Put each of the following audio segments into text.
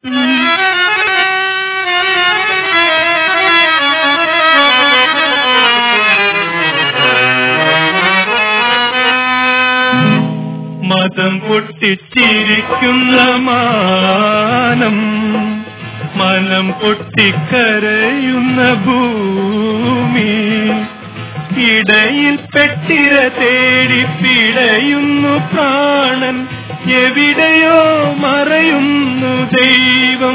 മതം പൊട്ടിച്ചിരിക്കുന്ന മാനം മനം പൊട്ടിക്കരയുന്ന ഭൂമി ഇടയിൽ പെട്ടിര തേടി പിടയുന്നു പ്രാണൻ എവിടെയോ മറയുന്നു ദൈവം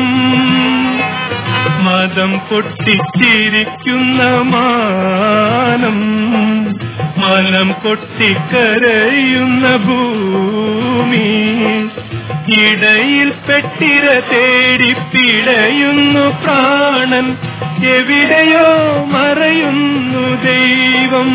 മതം പൊട്ടിച്ചിരിക്കുന്ന മാനം മനം പൊട്ടിക്കരയുന്ന ഭൂമി ഇടയിൽ പെട്ടിര തേടി പിടയുന്നു പ്രാണൻ എവിടെയോ മറയുന്നു ദൈവം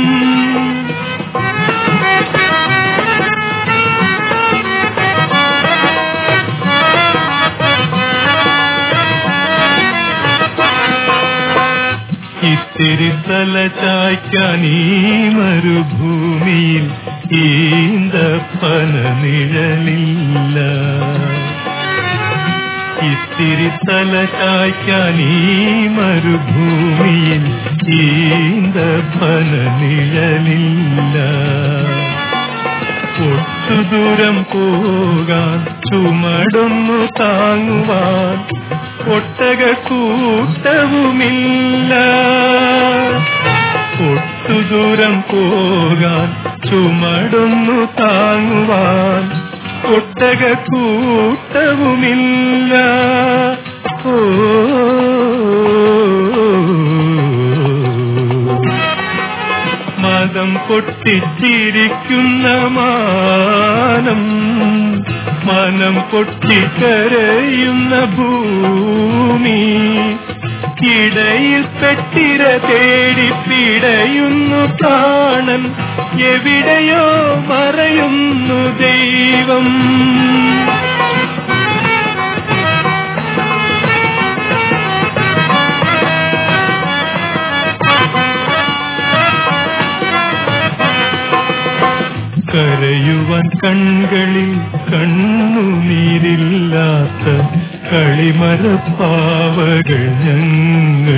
ഇത്തിരി തല ചായ്ക്കാൻ ഈ മരുഭൂമിയിൽ ഈന്തപ്പന നിഴലില്ല ഇത്തിരി തല ചായ്ക്കാൻ ഈ മരുഭൂമിയിൽ ഈന്തപ്പന നിഴലില്ല ഒട്ടു ദൂരം പോകാൻ ചുമടൊന്നു താങ്ങുവാൻ ഒട്ടക കൂട്ടവുമില്ല ഒട്ടു ദൂരം പോകാൻ ചുമടൊന്നു താങ്ങുവാൻ ഒട്ടക കൂട്ടവുമില്ല ഓ മതം പൊട്ടിച്ചിരിക്കുന്ന മാനം മനം പൊട്ടിക്കരയുന്ന ഭൂമി ഇടയിൽ പെട്ടിര തേടി പിടയുന്നു പ്രാണൻ എവിടെയോ മറയുന്നു ദൈവം കരയുവാൻ കൺകളിൽ കണ്ണുനീരില്ലാത്ത കളിമരപ്പാവകൾ ഞങ്ങൾ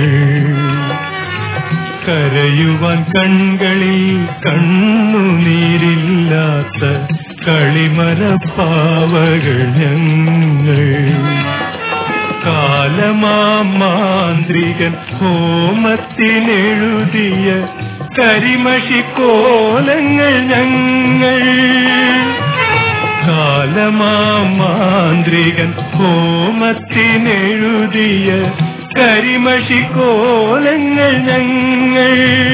കരയുവാൻ കൺകളിൽ കണ്ണുനീരില്ലാത്ത കളിമരപ്പാവകൾ ഞങ്ങൾ കാലമാന്ത്രികൻ ഹോമത്തിനെഴുതിയ കരിമഷിക്കോലങ്ങൾ ഞങ്ങൾ കാലമാന്ത്രികൻ ഹോമത്തിനെഴുതിയ കരിമഷിക്കോലങ്ങൾ ഞങ്ങൾ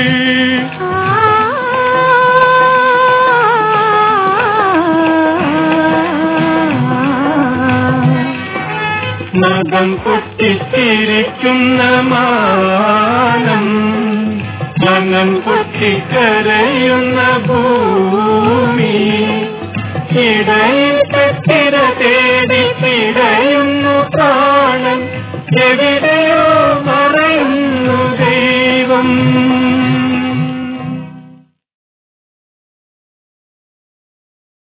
മതം പൊട്ടിച്ചിരിക്കുന്ന മാനം മനം പൊട്ടിക്കരയുന്ന ഭൂമി ഇടയിൽ പെട്ടിര തേടി പിടയുന്നു പ്രാണൻ എവിടെയോ മറയുന്നു ദൈവം